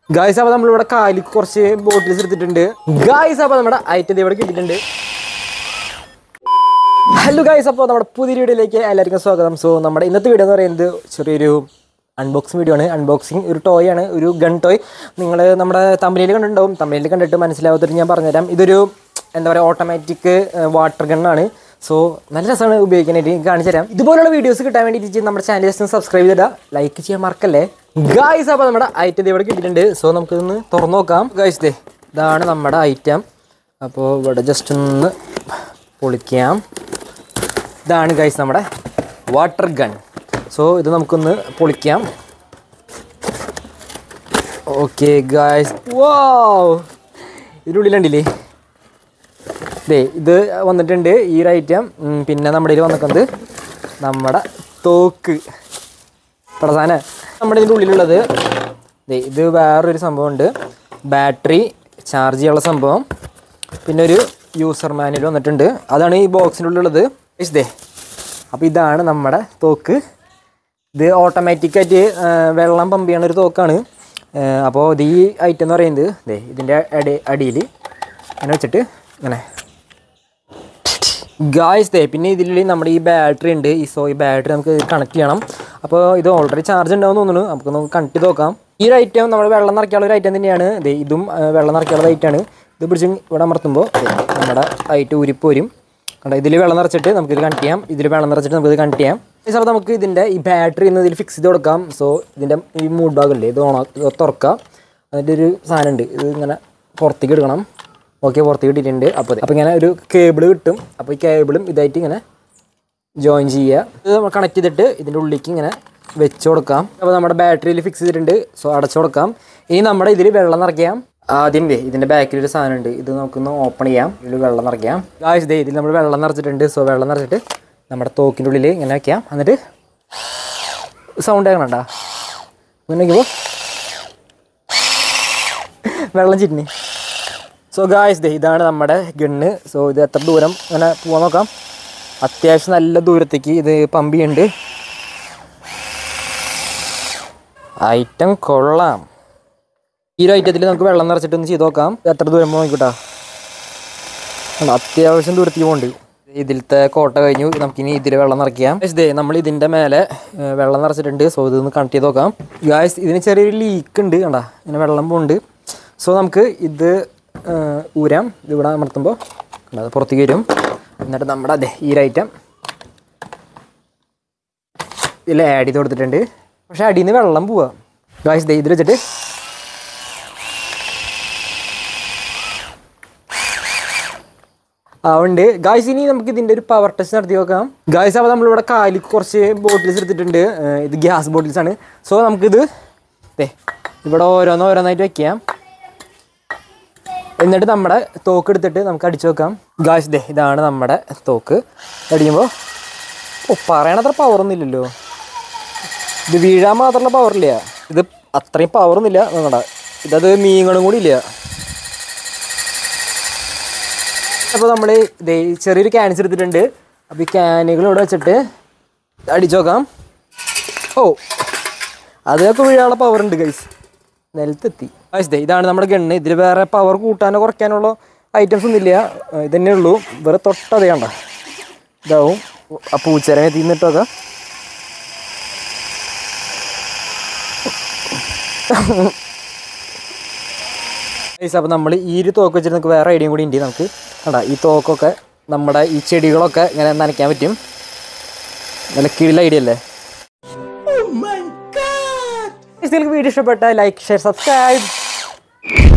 guys അപ്പോൾ നമ്മളിവിടെ കാലിൽ കുറച്ച് ബോട്ടിൽസ് എടുത്തിട്ടുണ്ട് ഗായ്സ് അപ്പോൾ നമ്മുടെ ഐറ്റം ഇവിടെ കിട്ടിയിട്ടുണ്ട് ഹലോ ഗായ്സ് അപ്പോൾ നമ്മുടെ പുതിയ വീഡിയോയിലേക്ക് എല്ലാവർക്കും സ്വാഗതം സോ നമ്മുടെ ഇന്നത്തെ വീഡിയോ എന്ന് പറയുന്നത് ചെറിയൊരു അൺബോക്സിങ് വീഡിയോ ആണ് അൺബോക്സിങ് ഒരു ടോയ് ആണ് ഒരു ഗൺ ടോയ് നിങ്ങൾ നമ്മുടെ തമിഴിൽ കണ്ടിട്ടുണ്ടാവും തമിഴിൽ കണ്ടിട്ട് മനസ്സിലാവാത്തൊരു ഞാൻ പറഞ്ഞുതരാം ഇതൊരു എന്താ പറയുക ഓട്ടോമാറ്റിക് വാട്ടർ ഗണ്ണാണ് സോ നല്ല രസമാണ് ഉപയോഗിക്കാനായിട്ട് കാണിച്ചു തരാം ഇതുപോലുള്ള വീഡിയോസ് കിട്ടാൻ വേണ്ടിയിട്ട് നമ്മുടെ ചാനൽ ജസ്റ്റ് സബ്സ്ക്രൈബ് ചെയ്തിടുക ലൈക്ക് ചെയ്യാൻ മറക്കല്ലേ ഗായ്സ് അപ്പോൾ നമ്മുടെ ഐറ്റം ഇവിടെ കിട്ടിയിട്ടുണ്ട് സോ നമുക്കിതൊന്ന് തുറന്നു നോക്കാം ഗായ്സ് ദേ ഇതാണ് നമ്മുടെ ഐറ്റം അപ്പോൾ ഇവിടെ ജസ്റ്റ് ഒന്ന് പൊളിക്കാം ഇതാണ് ഗൈസ് നമ്മുടെ വാട്ടർ ഗൺ സോ ഇത് നമുക്കൊന്ന് പൊളിക്കാം ഓക്കെ ഗൈസ് വാവ് ഇതിനുള്ളിലുണ്ടില്ലേ ദേ ഇത് വന്നിട്ടുണ്ട് ഈ ഒരു ഐറ്റം ഉം, പിന്നെ നമ്മുടെ ഇതിൽ വന്നിട്ടുണ്ട് നമ്മുടെ തോക്ക് പ്രധാന നമ്മുടെ ഇതിൻ്റെ ഉള്ളിലുള്ളത് ദേ ഇത് വേറൊരു സംഭവമുണ്ട് ബാറ്ററി ചാർജ് ചെയ്യാനുള്ള സംഭവം പിന്നെ ഒരു യൂസർ മാനുവൽ വന്നിട്ടുണ്ട് അതാണ് ഈ ബോക്സിൻ്റെ ഉള്ളിലുള്ളത് Guys, ദേ അപ്പോൾ ഇതാണ് നമ്മുടെ തോക്ക് ഇത് ഓട്ടോമാറ്റിക്കായിട്ട് വെള്ളം പമ്പ് ചെയ്യണ ഒരു തോക്കാണ് അപ്പോൾ ഇത് ഈ ഐറ്റം എന്ന് പറയുന്നത് ദേ ഇതിൻ്റെ അടി അടിയിൽ ഇങ്ങനെ വെച്ചിട്ട് ഇങ്ങനെ ഗായ്സ് ദേ പിന്നെ ഇതിൽ നമ്മുടെ ഈ ബാറ്ററി ഉണ്ട് ഈ സോ ഈ ബാറ്ററി നമുക്ക് കണക്ട് ചെയ്യണം അപ്പോൾ ഇത് ഓൾറെഡി ചാർജ് ഉണ്ടാവും തോന്നുന്നു നമുക്ക് നമുക്ക് കണക്ട് ചെയ്ത് നോക്കാം ഈ ഒരു ഐറ്റം നമ്മൾ വെള്ളം നിറയ്ക്കാനുള്ള ഒരു ഐറ്റം തന്നെയാണ് ദേ ഇതും ആ, വെള്ളം നിറയ്ക്കാനുള്ള ഐറ്റമാണ് ഇത് പിടിച്ച് ഇവിടെ അമർത്തുമ്പോൾ ദേ നമ്മുടെ ഐറ്റം ഉരിപ്പോരും കണ്ടോ ഇതിൽ വെള്ളം നിറച്ചിട്ട് നമുക്കിത് കണക്ട് ചെയ്യാം ഇതിൽ വെള്ളം നിറച്ചിട്ട് നമുക്കിത് കണക്ട് ചെയ്യാം അപ്പോൾ നമുക്ക് ഇതിൻ്റെ ഈ ബാറ്ററി ഒന്ന് ഇതിൽ ഫിക്സ് ചെയ്ത് കൊടുക്കാം സോ ഇതിൻ്റെ ഈ മൂഡ് ഭാഗമില്ലേ ഇത് ഓണ ഇത് തുറക്കാം അതിൻ്റെ ഒരു സാധനം ഉണ്ട് ഇത് ഇങ്ങനെ പുറത്തേക്ക് എടുക്കണം ഓക്കെ പുറത്ത് കിട്ടിയിട്ടുണ്ട് അപ്പോൾ അപ്പോൾ ഇങ്ങനെ ഒരു കേബിൾ കിട്ടും അപ്പോൾ ഈ കേബിളും ഇതായിട്ട് ഇങ്ങനെ ജോയിൻ ചെയ്യുക ഇത് നമ്മൾ കണക്ട് ചെയ്തിട്ട് ഇതിൻ്റെ ഉള്ളിലേക്ക് ഇങ്ങനെ വെച്ച് കൊടുക്കാം അപ്പോൾ നമ്മുടെ ബാറ്ററിയിൽ ഫിക്സ് ചെയ്തിട്ടുണ്ട് സോ അടച്ചു കൊടുക്കാം ഇനി നമ്മുടെ ഇതിൽ വെള്ളം നിറയ്ക്കാം ആദ്യം ദേ ഇതിൻ്റെ ബാക്കിൽ ഒരു സാധനം ഉണ്ട് ഇത് നമുക്കൊന്ന് ഓപ്പൺ ചെയ്യാം ഇതിൽ വെള്ളം നിറയ്ക്കാം ഗായ്സ് ദേ ഇതിൽ നമ്മൾ വെള്ളം നിറച്ചിട്ടുണ്ട് സോ വെള്ളം നിറച്ചിട്ട് നമ്മുടെ തോക്കിൻ്റെ ഉള്ളിൽ ഇങ്ങനെ വയ്ക്കാം എന്നിട്ട് സൗണ്ട് കേൾക്കണണ്ട ഇങ്ങനെ വയ്ക്കുമ്പോൾ വെള്ളം ചിരിഞ്ഞ് സോ ഗായ്സ് ദേ ഇതാണ് നമ്മുടെ ഗണ്ണ് സോ ഇത് എത്ര ദൂരം ഇങ്ങനെ പോകാൻ നോക്കാം അത്യാവശ്യം നല്ല ദൂരത്തേക്ക് ഇത് പമ്പ് ചെയ്യുന്നുണ്ട് ഐറ്റം കൊള്ളാം ഈ ഒരു ഐറ്റത്തിൽ നമുക്ക് വെള്ളം നിറച്ചിട്ട് ഒന്ന് ചെയ്ത് നോക്കാം എത്ര ദൂരം പോകും നോക്കിട്ടാ അത്യാവശ്യം ദൂരത്തേക്ക് പോകുന്നുണ്ട് ഇതിലത്തെ കോട്ട കഴിഞ്ഞു നമുക്കിനി ഇതിൽ വെള്ളം നിറയ്ക്കാം ഗായ്സ് ദേ നമ്മൾ ഇതിൻ്റെ മേലെ ഏർ, വെള്ളം നിറച്ചിട്ടുണ്ട് സോ ഇതൊന്ന് കണക്ട് ചെയ്ത് നോക്കാം ഗായ്സ് ഇതിന് ചെറിയൊരു ലീക്ക് ഉണ്ട് കണ്ടാ ഇങ്ങനെ വെള്ളം പോകുന്നുണ്ട് സോ നമുക്ക് ഇത് ഏർ, ഊരാം ഇത് ഇവിടെ അമർത്തുമ്പോൾ കണ്ടോ, അത് പുറത്തേക്ക് വരും എന്നിട്ട് നമ്മുടെ അതെ ഈ ഒരു ഐറ്റം ഇതിൽ ആഡ് ചെയ്ത് കൊടുത്തിട്ടുണ്ട് പക്ഷേ അടിയിൽ നിന്ന് വെള്ളം പോവാ ഗായ്സ് ദേ ഇതിൽ വെച്ചിട്ട് ആ ഉണ്ട് ഗായ്സ് ഇനി നമുക്ക് ഇതിൻ്റെ ഒരു പവർ ടെസ്റ്റ് നടത്തി നോക്കാം ഗായ്സ് അപ്പോൾ നമ്മളിവിടെ കാലിൽ കുറച്ച് ബോട്ടിൽസ് എടുത്തിട്ടുണ്ട് ഏർ ഇത് ഗ്യാസ് ബോട്ടിൽസ് ആണ് സോ നമുക്കിത് ദേ ഇവിടെ ഓരോന്ന് ഓരോന്നായിട്ട് വെക്കാം എന്നിട്ട് നമ്മുടെ തോക്ക് എടുത്തിട്ട് നമുക്ക് അടിച്ചു വെക്കാം ഗായ്സ് ദേ ഇതാണ് നമ്മുടെ തോക്ക് അടിക്കുമ്പോൾ ഓ പറയണത്ര പവറൊന്നും ഇല്ലല്ലോ ഇത് വീഴാൻ മാത്രമുള്ള പവറില്ല ഇത് അത്രയും പവറൊന്നുമില്ല നോക്കണ്ട ഇതത് മീങ്ങളും കൂടി ഇല്ല അപ്പോൾ നമ്മൾ ഇതേ ചെറിയൊരു ക്യാൻസ് എടുത്തിട്ടുണ്ട് അപ്പോൾ ഈ ക്യാനുകൾ ഇവിടെ വെച്ചിട്ട് അടിച്ചു നോക്കാം ഓ അതൊക്കെ വീഴാനുള്ള പവർ ഉണ്ട് ഗൈസ് നിലത്തെത്തി ഗൈസ് ദേ ഇതാണ് നമ്മുടെ ഗണ്ണ് ഇതിൽ വേറെ പവർ കൂട്ടാനോ കുറയ്ക്കാനുള്ള ഐറ്റംസ് ഒന്നും ഇല്ല ഏർ ഇതന്നെ ഉള്ളൂ വേറെ തൊട്ടതേ കണ്ട ഇതാവും ആ പൂച്ചരനെ തിന്നിട്ടൊക്കെ ഗൈസ് അപ്പോൾ നമ്മൾ ഈ ഒരു തോക്ക് വെച്ചിട്ട് നമുക്ക് വേറെ ഐഡിയയും കൂടി ഉണ്ട് നമുക്ക് കണ്ടാ ഈ തോക്കൊക്കെ നമ്മുടെ ഈ ചെടികളൊക്കെ ഇങ്ങനെ നനയ്ക്കാൻ പറ്റും നല്ല കീഴിലെ ഐഡിയ അല്ലേ Guys, നിങ്ങൾക്ക് വീഡിയോ ഇഷ്ടപ്പെട്ട ലൈക്ക് ഷെയർ സബ്സ്ക്രൈബ്